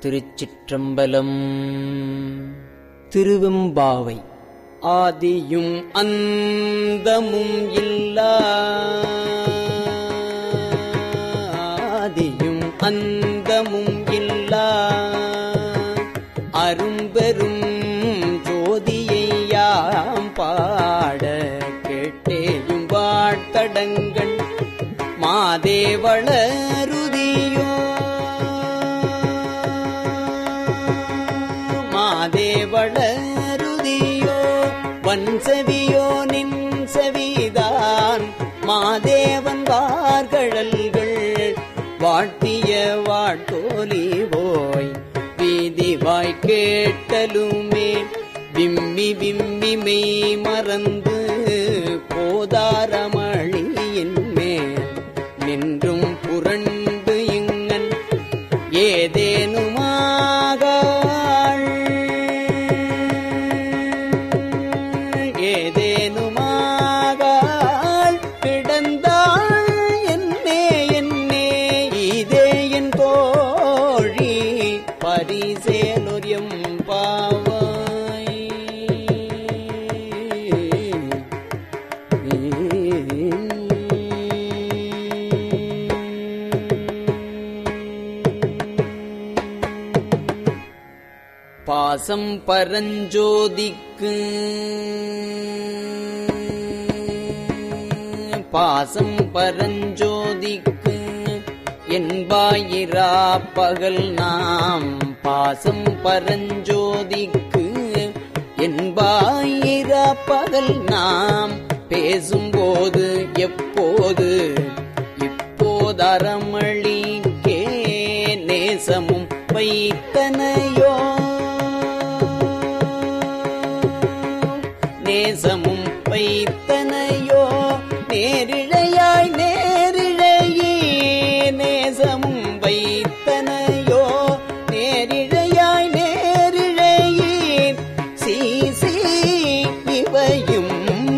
திருச்சிற்றம்பலம் திருவெம்பாவை ஆதியும் அந்தமும் இல்லா ஆதியும் அந்தமும் இல்லா அரும்பெரும் ஜோதியை யாம் பாட கேட்டேயும் வாழ்த்தடங்கள் மாதேவளருதியோ மாதேவளருதியோ வன்செவியோ நின் செவிதான் மாதேவன் வார்கழல்கள் வாழ்த்திய வாட்டோலி போய் வீதி வாய் கேட்டலுமே விம்மி விம்மி மெய் மறந்து போதாரமழியின் மேல் நின்றும் புரண்டு இங்கன் ஏதேனுமாக ஏதேனுமாக கிடந்தாள் என்னே என்னே இதே என் தோழி பரிசேலுரியம் பாவாய் பாசம் பரஞ்சோதிக்கு பாசம் பரஞ்சோதிக்கு என்பாயிரா பகல் நாம் பாசம் பரஞ்சோதிக்கு என்பாயிரா பகல் நாம் பேசும்போது எப்போது இப்போதரமளிக்கே நேசமும் வைத்தனையோ நேசமும் வைத்தனையோ நேரிழையாய் நேரிழையே நேசமும் வைத்தனையோ நேரிழையாய் நேரிழையே சீ சீ இவையும்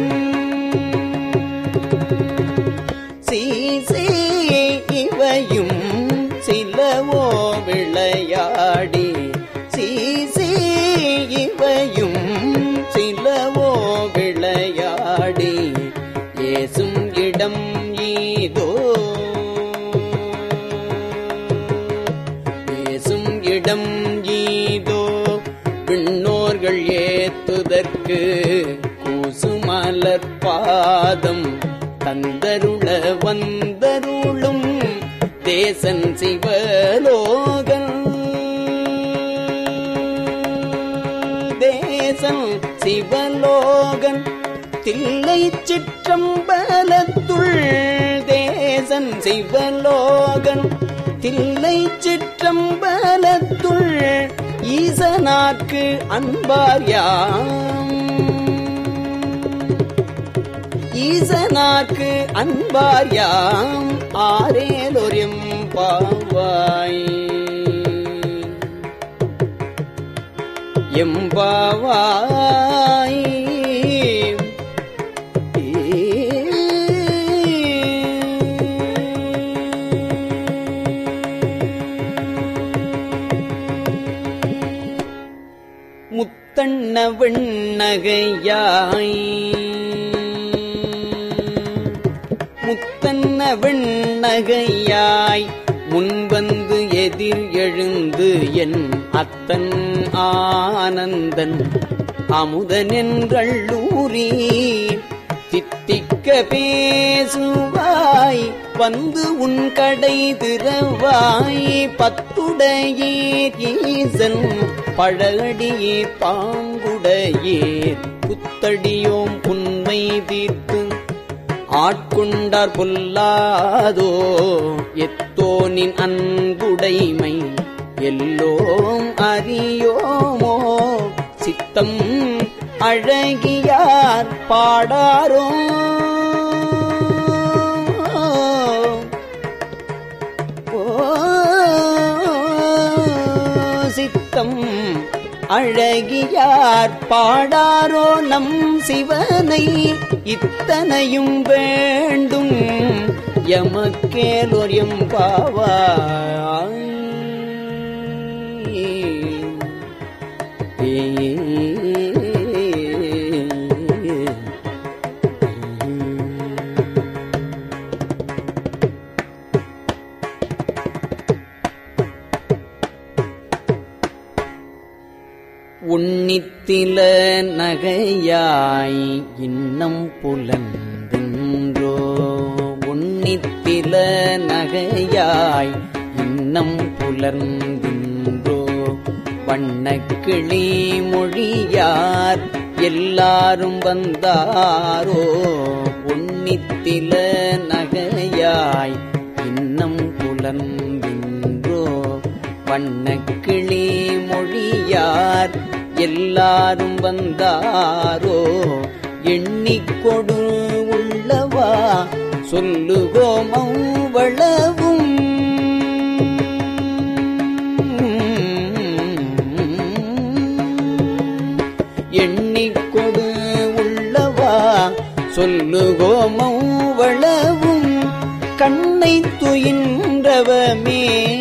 சீ சீ இவையும் சிலவோ விளையாடி சீ சீ இவையும் சிலவோ விளையாடி ஏசும் இடம் ஈதோ ஏசும் இடம் ஈதோ விண்ணோர்கள் ஏத்துதற்கு கூசுமலர் பாதம் தந்தருள வந்தருளும் தேசன் சிவலோகன் தேசன் சிவலோகன் தில்லை சிற்றம்பலத்துள் தேசன் சிவலோகன் தில்லை சிற்றம்பலத்துள் ஈசனாக்கு அன்பார் யாம் ஈசனாக்கு அன்பார் யாம் ஆரேலொரும் பாவாய் எம்பாவாய் முத்தண்ண வெண்ணகையாய் முத்தன்ன வெண்ணகையாய் முன்வந்து எதிர் எழுந்து என் அத்தன் ஆனந்தன் அமுதனென்றள்ளூரி தித்திக்க பேசுவாய் வந்து உன் கடை திறவாய் பத்துடையீர் ஈசன் பழகடியே பாங்குடையீர் புத்தடியோம் உண்மை தீர்த்து ஆட்கொண்டார் பொல்லாதோ எத்தோனின் அன்புடைமை எல்லோம் அறியோமோ சித்தம் அழகியார் பாடாரோ சித்தம் அழகியார் பாடாரோ நம் சிவனை இத்தனையும் வேண்டும் எமக்கேலொர் எம்பாவாய் உன்னித்தில நகையாய் இன்னம் புலந்தின்றோ உன்னித்தில நகையாய் இன்னம் புலர்ந்தின்றோ வண்ணக்கிளி மொழியார் எல்லாரும் வந்தாரோ உன்னித்தில நகையாய் இன்னம் புலந்தின்றோ வண்ணக்கிளி மொழியார் எல்லாரும் வந்தாரோ எண்ணிக்கொடு உள்ளவா சொல்லுகோம் அவ்வளவும் எண்ணிக்கொடு உள்ளவா சொல்லுகோம் அவ்வளவும் கண்ணை துயின்றவமே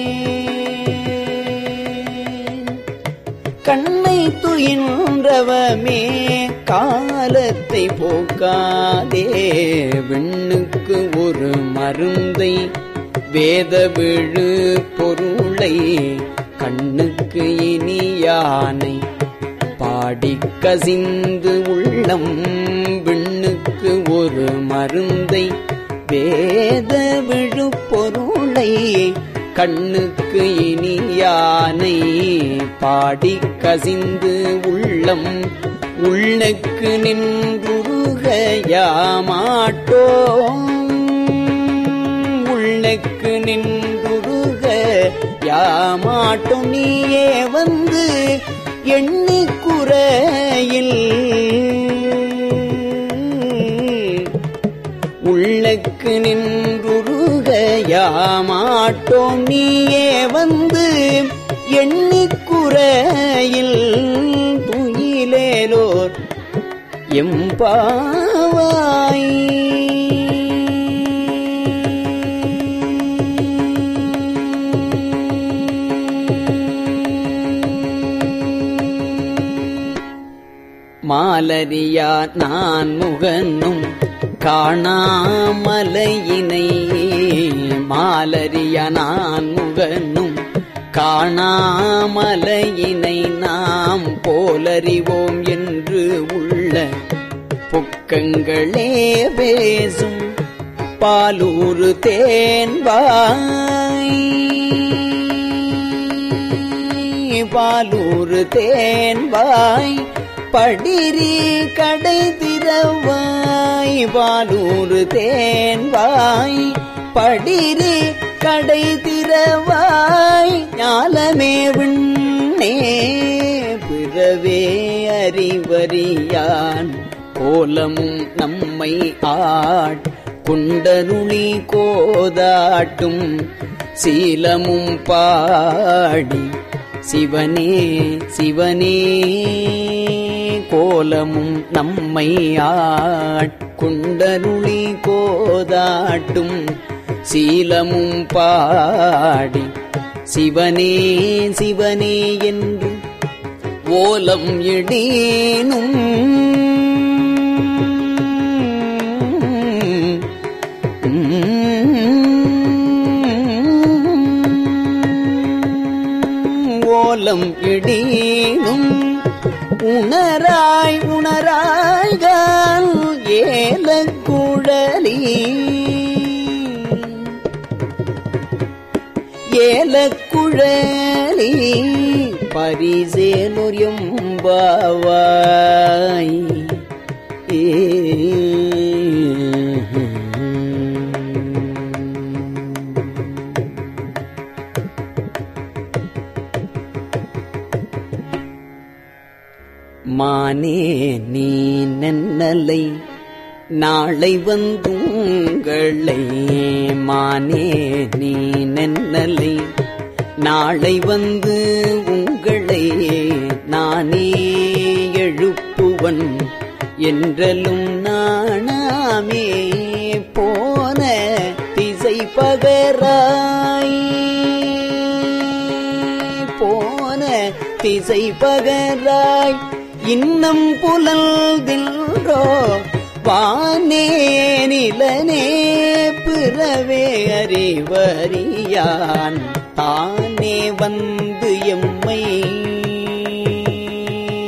கண்ணை துயின்றவமே காலத்தை போக்காதே விண்ணுக்கு ஒரு மருந்தை வேத விழு பொருளை கண்ணுக்கு இனியானை பாடிக் கசிந்து உள்ளம் விண்ணுக்கு ஒரு மருந்தை வேத விழு பொருளை கண்ணுக்கு இனியானை பாடிக் கசிந்து உள்ளம் உள்ளுக்கு நின்றுருக யாமாட்டோம் உள்ளுக்கு நின்றுருக யாமாட்டோம் நீயே வந்து எண்ணிக்குறையில் உள்ளக்கு நின்றுருக யாமாட்டோம் நீயே வந்து எண்ணிக்குறையில் துயிலேலோர் எம்பாவாய் மாலரியா நான் முகனும் காணாமலையினை மாலரியா நான் முகனும் காணாமலையினை நாம் போலறிவோம் என்று உள்ள பொக்கங்களே பேசும் பாலூரு தேன்பாய் பாலூரு தேன்பாய் படிரி கடை திறவாய் பாலூரு தேன்வாய் படிரி கடை திறவாய் ஞாலமே விண்ணே பிறவே அறிவறியான் கோலமும் நம்மை ஆட் குண்டருளி கோதாட்டும் சீலமும் பாடி சிவனே சிவனே கோலமும் நம்மை ஆட்குண்டருளி கோதாட்டும் சீலமும் பாடி சிவனே சிவனே என்று ஓலம் இடேனும் ஓலம் இடேனும் உணராய் உணராய்கால் ஏல குழலி ஏல குழலி பரிசேலொர் எம்பாவாய் மானே நீ நன்னலை நாளை வந்துங்களை மானே நீ நன்னலை நாளை வந்து உங்களை நானே எழுப்புவன் என்றலும் நாணாமே போன திசை பகராய் போன திசை பகராய் இன்னம் புலல்தில்ரோ வானே நிலனே பிறவே அறிவறியான் தானே வந்து எம்மை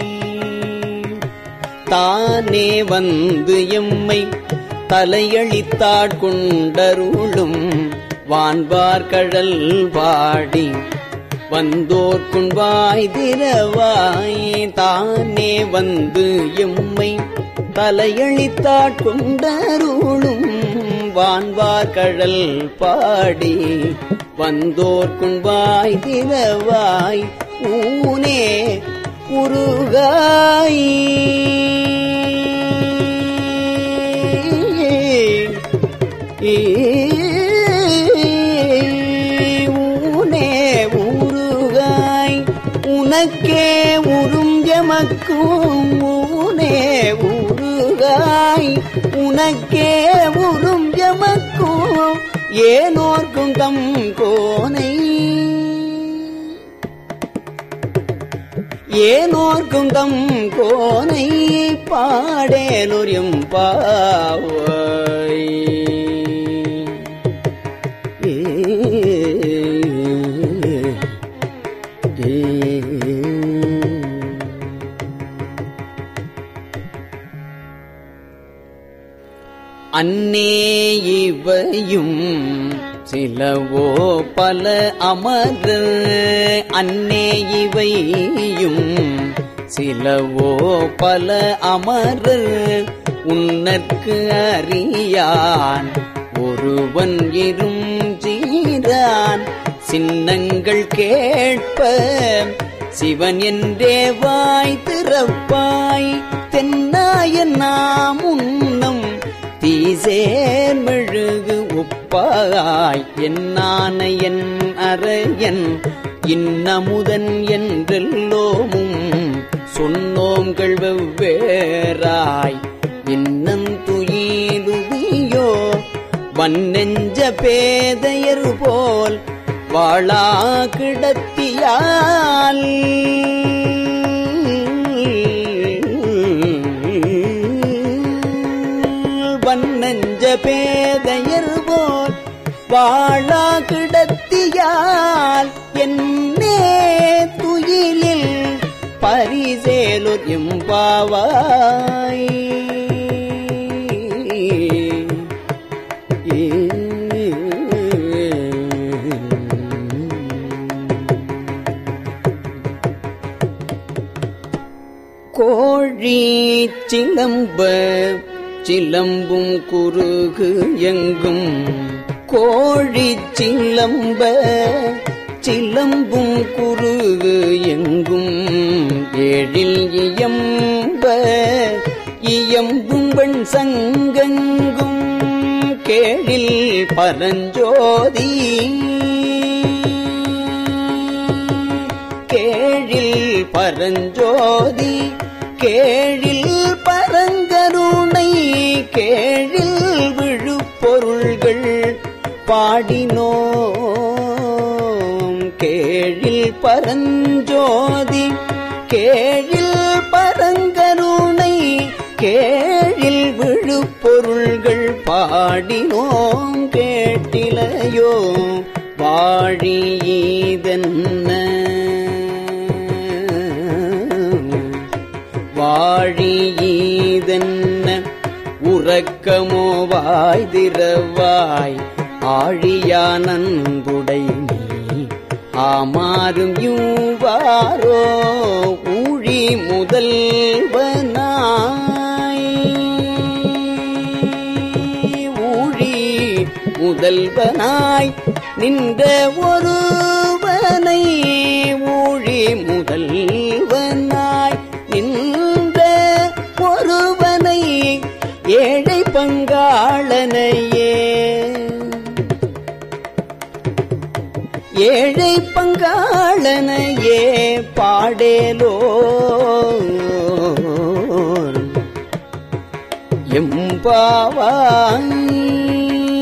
தானே வந்து எம்மை தலையளித்தாட்கொண்டருளும் வான்பார் கழல் பாடி வந்தோர்க்குன் வாய் திரவாய் தானே வந்து எம்மை தலையளித்தாட்கொண்டருளும் வான்வார் கழல் பாடி வந்தோர்க்குன் வாய் திரவாய் ஊனே உருகாய் ஊனே உருகாய் உனக்கே உறும் எமக்கும் ஊனே உருகாய் உனக்கே உறும் எமக்கும் ஏனோர்க்கும் தம் கோனை ஏனோர்க்கும் தம் கோனை பாடேலொரியும் பாவை அன்னே இவையும் சிலவோ பல அமர் அன்னே இவையும் சிலவோ பல அமர் உன்னற்கு அறியான் ஒருவன் இரும் சீரான் சின்னங்கள் கேட்ப சிவன் என்றே வாய் திறப்பாய் தென்னாய நாம் உன்னம் தீசேர் மெழுகு ஒப்பாய் என்னான என் அறையன் இன்னமுதன் என்றெல்லோமும் சொன்னோங்கள் வெவ்வேறாய் இன்னம் துயிலுதியோ வன்னெஞ்ச பேதையர் போல் வாழா கிடத்தியால் வன்னெஞ்ச பேதையர் போல் வாழா கிடத்தியால் என்னே துயிலில் பரிசேலுர் எம்பாவாய் கோழி சிலம்ப சிலம்பும் குறுகு எங்கும் கோழி சிலம்ப சிலம்பும் குறுகு எங்கும் ஏழில் இயம்ப இயம்பும் வெண் சங்கெங்கும் கேழில் பரஞ்சோதி கேழில் பரஞ்சோதி கேழில் பரங்கருணை கேழில் விழுப்பொருள்கள் பாடினோம் கேழில் பரஞ்சோதி கேழில் பரங்கருணை கேழில் விழுப்பொருள்கள் பாடினோம் கேட்டிலையோ வாழியீதென்ன வாழியீதென்ன உறக்கமோ வாய் திறவாய் ஆழியானன்புடை நீ ஆமாறும் யூவாரோ ஊழி முதல்வனாய் ஊழி முதல்வனாய் நின்ற ஒருவனை ஊழி முதல்வனாய் நின்ற ஒருவனை ஏழை பங்காளனையே ஏழை பங்காளனையே பாடேலோ எம்பாவாய்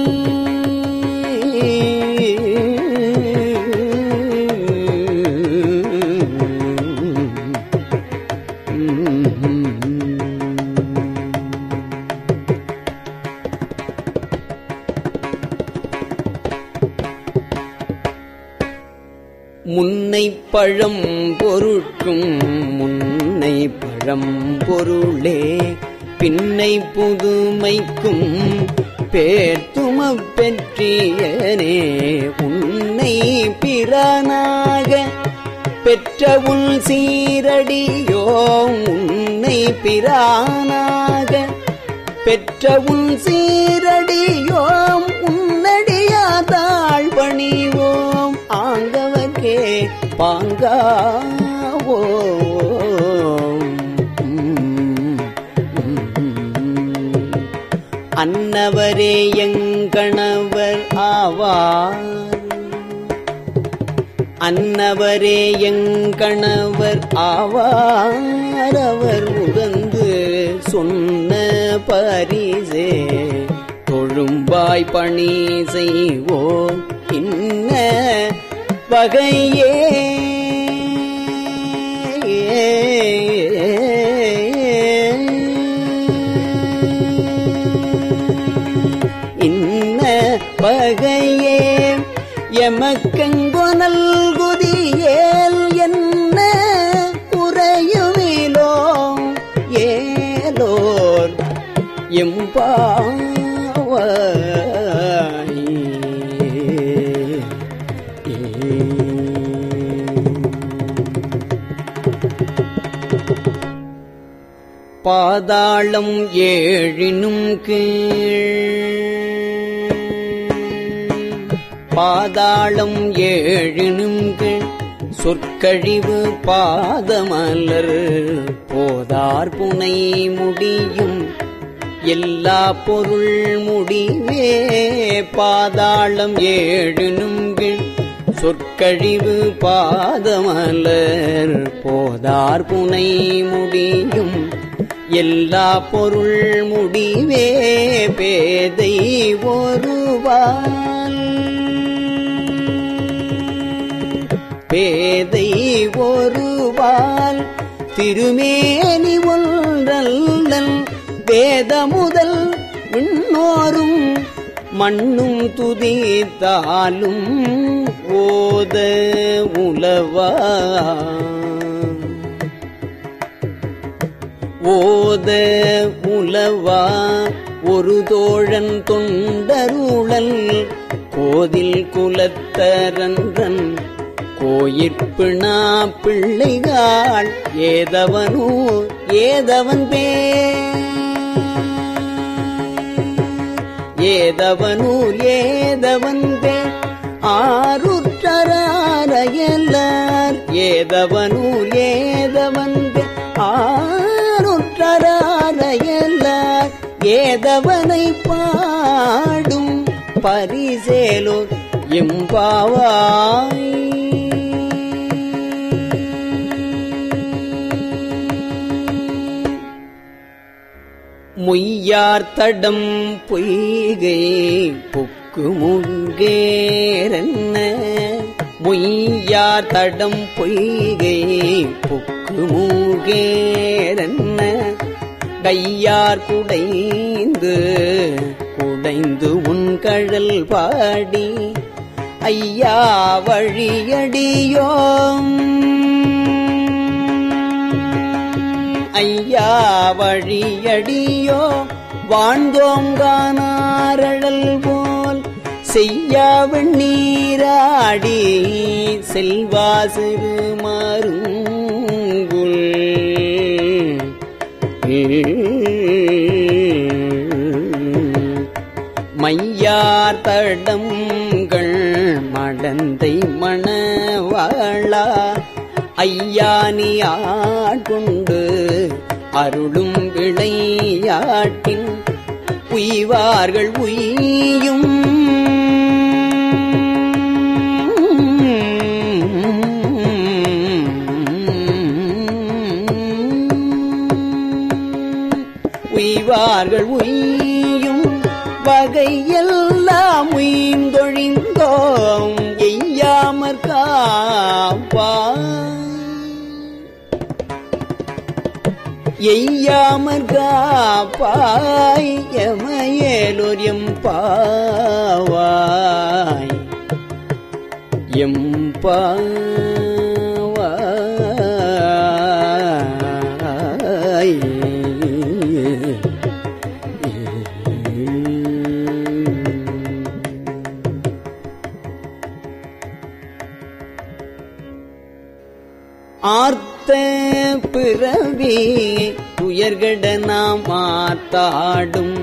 முன்னை பழம் பொருட்கும் முன்ன பண்ணை பழம்பொருளே பின்னை புதுமைக்கும் பேர்த்துமப் பெற்றியனே உன்னை பிறனாக பெற்ற உன் சீரடியோ உன்னை பிரானாக பெற்ற உன் சீரடியோம் உன்னடியாதாள் பணிவோம் ஆங்கவர்க்கே பாங்காவோ அன்னவரே எங்கணவர் ஆவார் அன்னவரே எங்கணவர் ஆவார் அவர் உகந்து சொன்ன பரிசே தொழும்பாய் பணி செய்வோம் இன்ன வகையே இன்ன வகையே எமக்கெங்கொனல் குதியேல் என்ன குறையுமிலோ ஏலோர் எம்பாவாய் பாதாளம் ஏழினும் கீழ் பாதாளம் ஏழினும் கீழ் சொற்கழிவு பாதமலர் போதார் புனை முடியும் எல்லா பொருள் முடிவே பாதாளம் ஏழினும் கீழ் சொற்கழிவு பாதமலர் போதார் புனை முடியும் எல்லா பொருள் முடிவே பேதை ஒருவால் பேதை ஒருவால் திருமேனி ஒன்றல்லன் வேத முதல் விண்ணோரும் மண்ணும் துதித்தாலும் ஓத உலவா ஓத உலவா ஒரு தோழன் தொண்டருளல் கோதில் குலத்தரன்றன் கோயிற்பிணா பிள்ளைகாள் ஏதவனூ ஏதவன் பே ஏதவனூர் ஏதவன் பே ஆருற்றரையல்லார் ஏதவனூர் ஏதவன் பே ஆருற்றரையல்லார் ஏதவனை பாடும் பரிசேலோ எம்பாவாய் முய்யார் தடம் பொய்கை புக்கு முங்கேரன்ன முய்யார் தடம் பொய்கை புக்கு மூகேரன்ன கையார் குடைந்து குடைந்து உன் கழல் பாடி ஐயா வழியடியோம் ஐயா வழியடியோ வாழ்ந்தோங்கானாரழல் போல் செய்யா வெண்ணீராடி செல்வா சிறு மருங்குல் மையார் தடங்கள் மடந்தை மணவாளா ஐயானி ஆட்கொண்டு அருளும் விளையாட்டின் உய்வார்கள் உய்யும் உய்வார்கள் உய்யும் வகையெல்லாம் உய்ந்தொழிந்தோம் எய்யாமற் காப்பா எய்யாமற் காப்பாய் எமையேலோர் எம்பாவாய் எம்பாவாய் ஆர்த்த பிறவி துயர்கட நாம் ஆத்தாடும்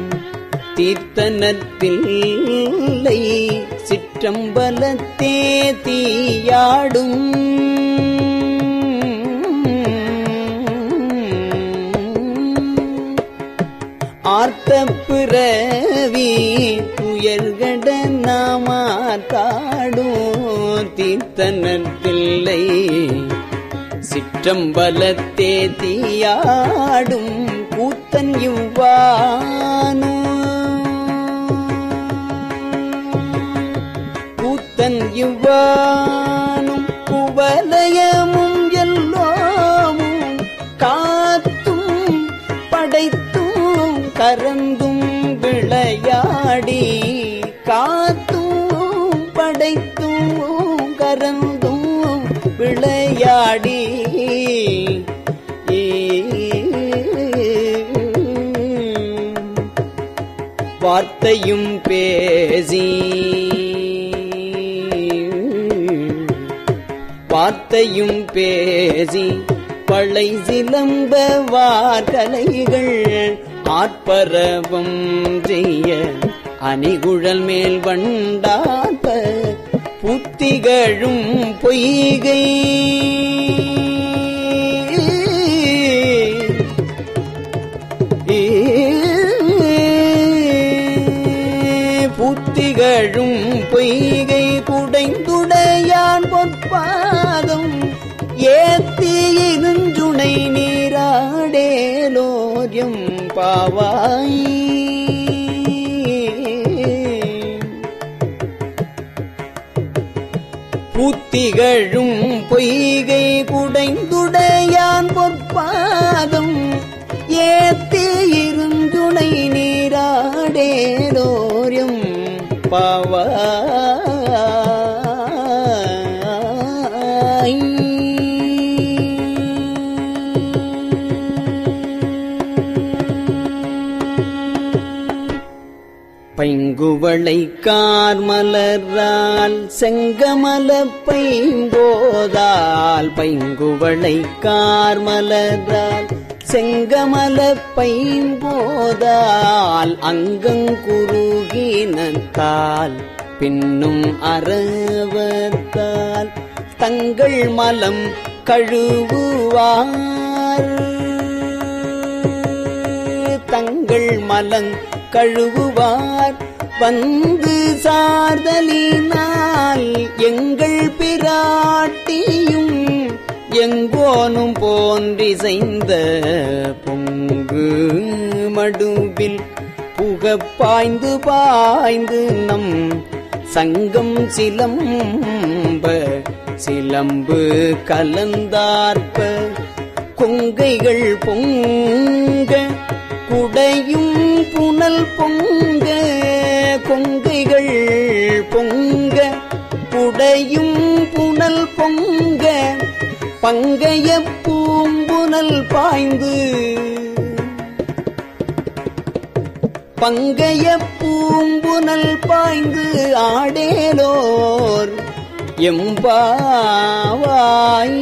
தீர்த்தனத்தில்லை சிற்றம்பலத்தே தீயாடும் ஆர்த்த பிறவி துயர்கட நாமாத்தாடும் தீர்த்தனத்தில்லை சிற்றம்பலத்தே தீயாடும் கூத்தன் இவ்வானு கூத்தன் இவ்வானும் குவலயமும் எல்லோமும் காத்தும் படைத்தும் கரந்தும் விளையாடி காத்தும் படைத்தும் கரந்தும் விளையாடி வார்த்தையும் பேசி வார்த்தையும் பேசி பழை சிலம்ப வார்கலைகள் ஆட்பரவம் செய்ய அணிகுழல் மேல் வண்டாத்த புத்திகழும் பொய்கை புத்திகழும் பொய்கை குடைந்துடையான் பொற்பாதம் ஏத்தி இருஞ்சுனை நீராடேலோரியம் பாவாய் பூத்திகழும் பொய்கை குடைந்துடையான் பொற்பாதம் ஏத்தி இருந்துணை நீராடேலோரியம் பாவாய் பைங்குவளை கார்மலரால் செங்கமல பைம்போதால் பைங்குவளை கார்மலரால் செங்கமல பைம்போதால் அங்கங்குருகினத்தால் பின்னும் அறவத்தால் தங்கள் மலம் கழுவுவார் தங்கள் மலங் கழுவுவார் வந்து சார்தலினால் எங்கள் பிராட்டியும் எங்கோனும் போன்றிசைந்த பொங்கு மடுவில் புகப் பாய்ந்து பாய்ந்து நம் சங்கம் சிலம்ப சிலம்பு கலந்தார்ப்ப கொங்கைகள் பொங்க குடையும் புனல் பொங்க கொங்கைகள் பொங்க குடையும் புனல் பொங்க பங்கைய பூம்புனல் பாய்ந்து பங்கைய பூம்புனல் பாய்ந்து ஆடேலோர் எம்பாவாய்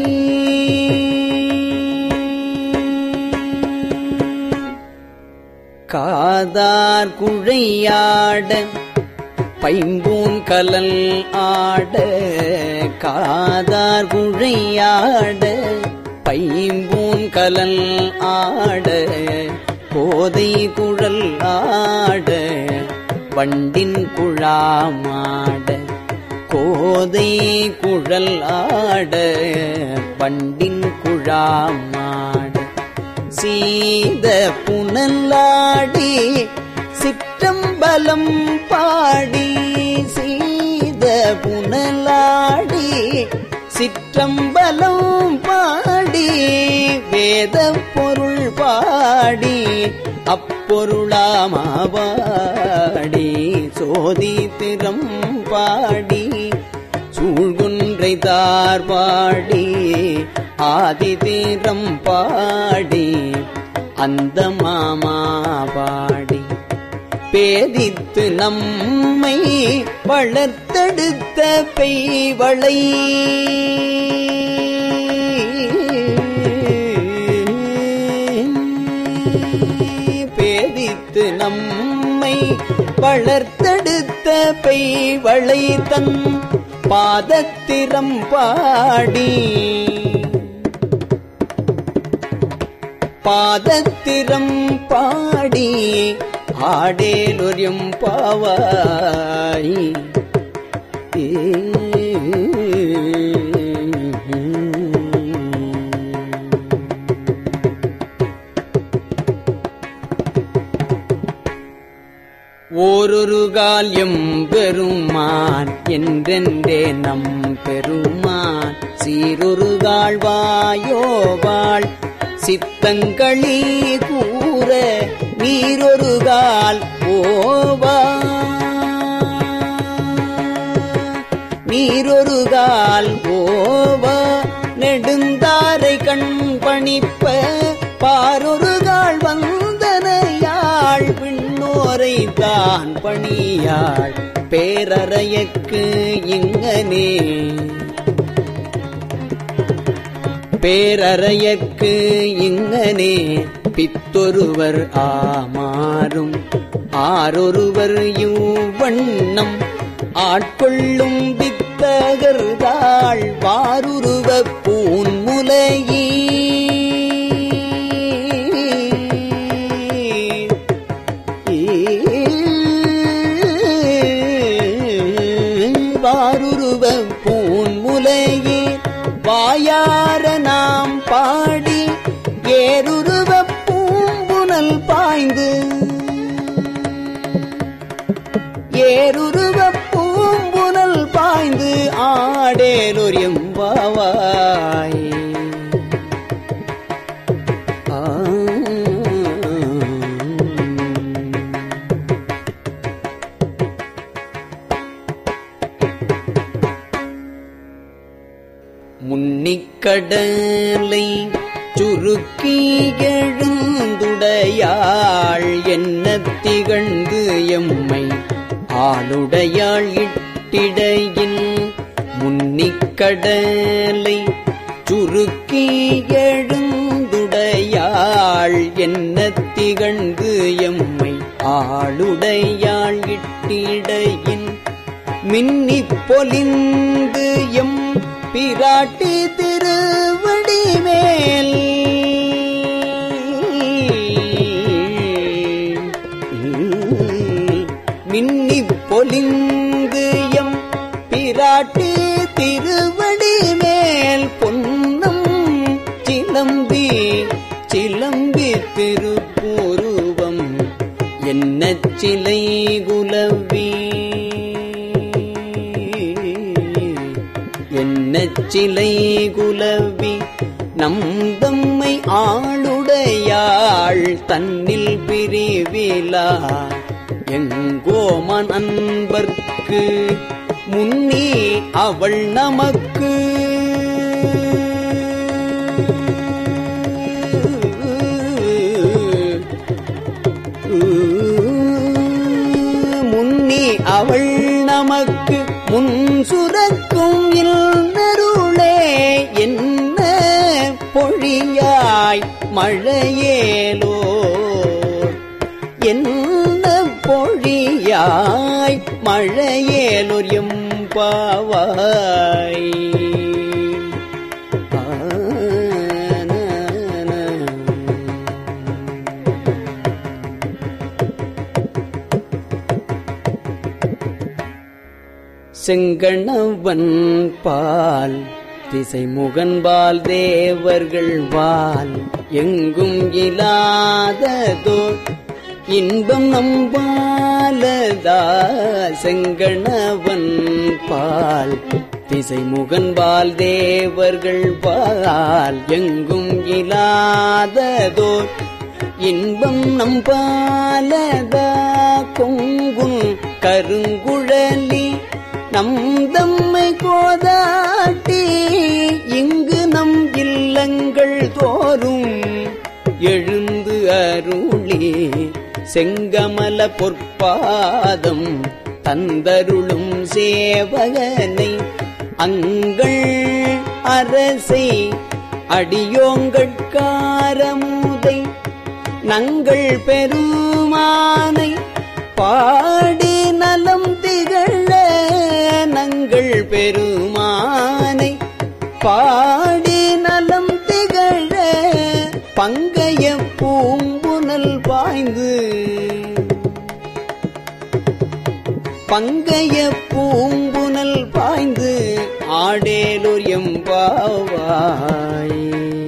காதார் குழையாட பைம்பூன் கலல் ஆட காதார் குழையாட பைம்பூன் கலல் ஆட கோதை குழல் ஆட வண்டின் குழாமாட கோதை குழல் ஆட வண்டின் குழாமாட சீத புனல்லாடி சிற்றம்பலம் பாடி சீத புனலாடி சிற்றம்பலம் பாடி வேத பொருள் பாடி அப்பொருளாமாவாடி சோதி திறம் பாடி சூழ்குன்றை தார் பாடி ஆதி தீரம் பாடி அந்த மாமா பாடி பேதித்து நம்மை வளர்த்தெடுத்த பெய்வளை வளர்த்தெடுத்த பெய்வளை தன் பாதத்திரம் பாடி பாதத்திரம் பாடி ஆடேலொரியம் பாவாய் ஓரொரு கால் எம் பெருமான் என்றென்றே நம் பெருமான் சீரொரு கால் வாயோவாள் சித்தங்களி கூற நீரொரு கால் ஓவா நீரொரு கால் ஓவா நெடுந்தாரை கண் பணிப்ப பாரொரு கால் வந்தனையாள் விண்ணோரை தான் பணியாள் பேரறையக்கு இங்கனே பேரறையக்கு இங்கனே பித்தொருவர் ஆமாறும் ஆரொருவர் யூவண்ணம் ஆட்கொள்ளும் வித்தகர்தாள் வாருருவ பூன்முலையீ வாருருவ பூன்முலையே வாயார நாம் பாடி ஏருருவ பூம்புனல் பாய்ந்து ஏருருவ பூம்புனல் பாய்ந்து ஆடேலொரு எம்பாவாய் முன்னிக்கடலை சுருக்கி எழுந்துடையாள் என்ன திகழ்ந்து எம்மை ஆளுடையாள் இட்டிடையில் முன்னிக்கடலை சுருக்கி எழுந்துடையாள் என்ன திகழ்ந்து எம்மை ஆளுடையாள் இட்டிடையின் மின்னிப் பொலிந்து எம் பிராட்டி திருவடி மேல் மின்னிப் பொலிந்து எம் பிராட்டி திருவடி மேல் பொன்னம் சிலம்பி சிலம்பி திருப்பூருவம் என்ன சிலை குலவி என்ன சிலை குலவி நம் தம்மை ஆளுடையாள் தன்னில் பிரிவிலா எங்கோமன் அன்பர்க்கு முன்னே அவள் நமக்கு முன்னி அவள் நமக்கு முன் சுரக்கும் நருளே என்ன பொழியாய் மழையேலோ என்ன பொழியாய் மழையேலோர் எம்பாவாய் செங்கணவன் பால் திசை முகன்பால் தேவர்கள் பால் எங்கும் இல்லாததோர் இன்பம் நம்பாலதா செங்கணவன் பால் திசை முகன்பால் தேவர்கள் பால் எங்கும் இல்லாததோர் இன்பம் நம்பாலதா கொங்குன் கருங்குழலி நம் தம்மை கோதாட்டி இங்கு நம் இல்லங்கள் தோறும் எழுந்து அருளி செங்கமல பொற்பாதம் தந்தருளும் சேவகனை அங்கள் அரசை அடியோங்கட்காரமுதை நங்கள் பெருமானை பாடி நலம் திகழ நங்கள் பெருமானை பாடி நலம் திகழ பங்கைய பூம்புனல் பாய்ந்து பங்கைய பூம்புனல் பாய்ந்து ஆடேலூர் எம்பாவாய்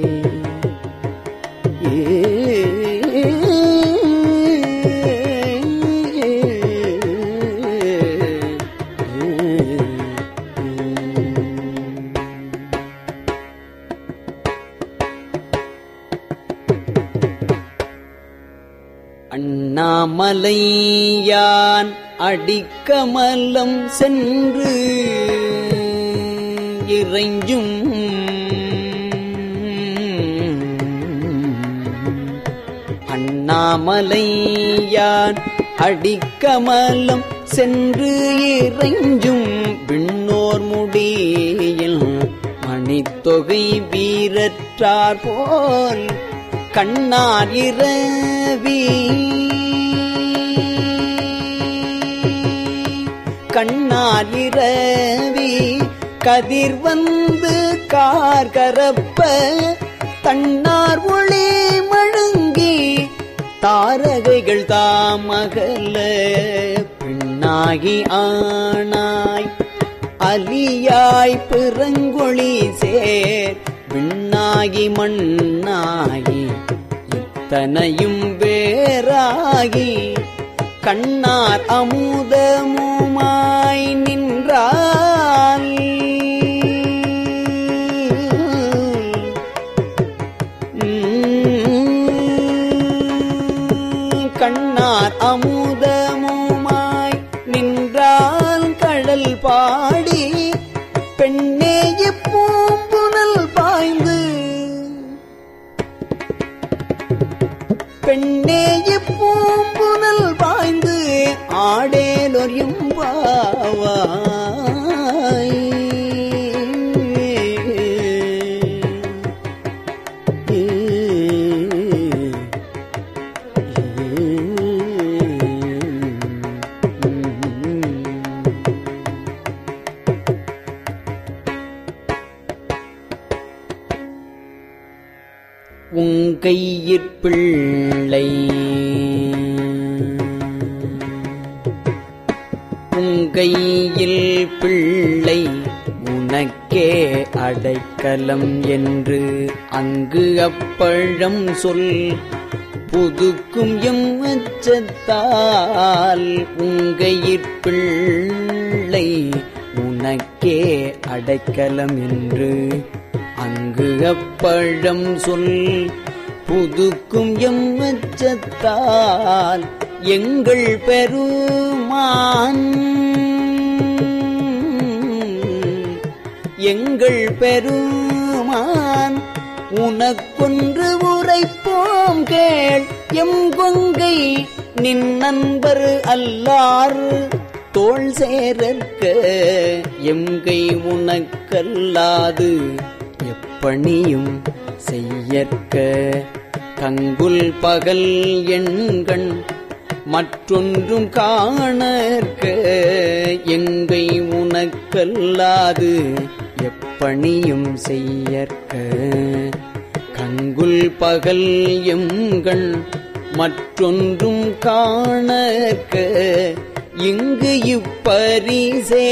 அண்ணாமலையான் அடிக்கமலம் சென்று இறைஞ்சும் அண்ணாமலையான் அடிக்கமலம் சென்று இறைஞ்சும் விண்ணோர் முடியில் மணித்தொகை வீரற்றார் போல் கண்ணார் இரவி கண்ணார் இரவி கதிர் வந்து கார் கரப்ப தன்னார் ஒளி மழுங்கி தாரகைகள் தாமகல பெண்ணாகி ஆனாய் அலியாய் பிறங்கொழி சேர் விண்ணாகி மண்ணாகி இத்தனையும் வேறாகி கண்ணார் அமுதமுமாய் நின்றால் கண்ணார் அமுதமுமாய் நின்றால் கடல் பாடி பெண்ணே பூம்புனல் பாய்ந்து பெண்ணே பூம்புனல் பாய்ந்து ஆடேலொரியும் பாவாய் உங்கையிற் பிள்ளை உங்கையில் பிள்ளை உனக்கே அடைக்கலம் என்று அங்கு அப்பழம் சொல் புதுக்கும் எம் அச்சத்தால் உங்கையிற் பிள்ளை உனக்கே அடைக்கலம் என்று அங்கு அப்பழம் சொல் புதுக்கும் எம் அச்சத்தால் எங்கள் பெருமான் எங்கள் பெருமான் உனக்கொன்று உரைப்போம் கேள் எம் கொங்கை நின் நண்பர் அல்லார் தோள் சேரற்க எம்கை உனக்கல்லாது எப்பணியும் செய்யற்க கங்குல் பகல் எண்கண் மற்றொன்றும் காணற்க எங்கை உனக்கல்லாது எப்பணியும் செய்யற்க கங்குல் பகல் எங்கண் மற்றொன்றும் காணற்க இங்கு இப்பரிசே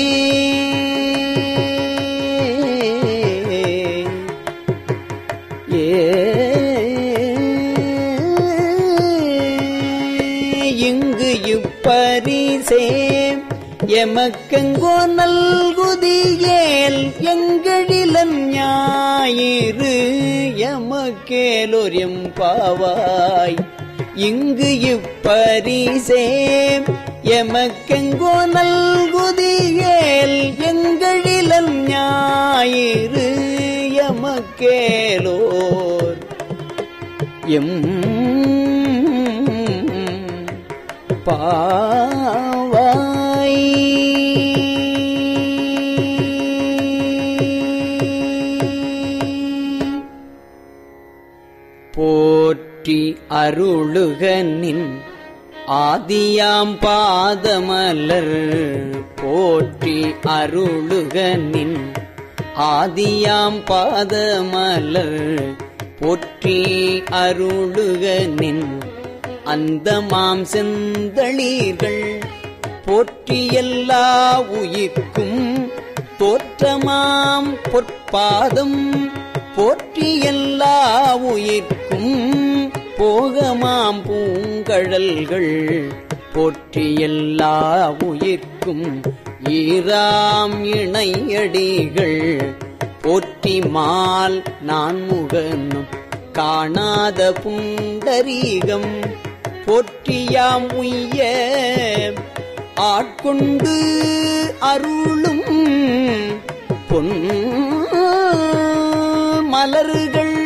இங்கு இப்பரிசே எமக்கெங்கோ நல்குதியேல் எங்களிலன் ஞாயிறு எமக்கேலொர் எம்பாவாய் இங்கு இப்பரிசே எமக்கெங்கோ நல்குதியேல் எங்களிலன் ஞாயிறு எமக்கேலோர் எம் பாவாய் போற்றி அருளுக நின் ஆதியாம் பாதமலர் போற்றி அருளுகனின் ஆதியாம் பாதமலர் போற்றி அருளுகனின் அந்த மாம் செந்தளீர்கள் போற்றி எல்லா உயிர்க்கும் தோற்றமாம் பொற்பாதம் போற்றி எல்லா உயிர்க்கும் போகமாம் பூங்கழல்கள் போற்றி எல்லா உயிர்க்கும் ஈராம் இணையடிகள் போற்றி மால் நான் முகனும் காணாத புண்டரீகம் போற்றியாம் உய்ய ஆட்கொண்டு அருளும் பொன் மலர்கள்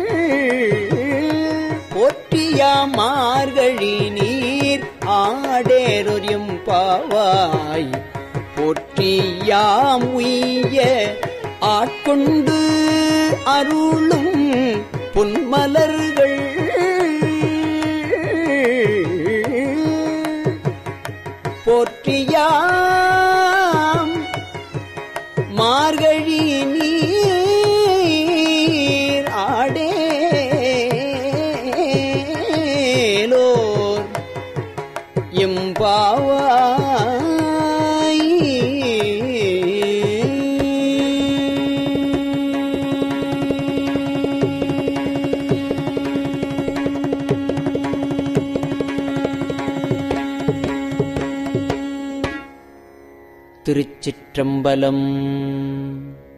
போற்றியாம் மார்கழி நீர் ஆடேரொரியம் பாவாய் போற்றியாம் உய்ய ஆட்கொண்டு அருளும் பொன்மலர்கள் போற்றியாம் மார்கழி நீர் ஆடேலோர் எம்பாவாய் திருச்சிற்றம்பலம்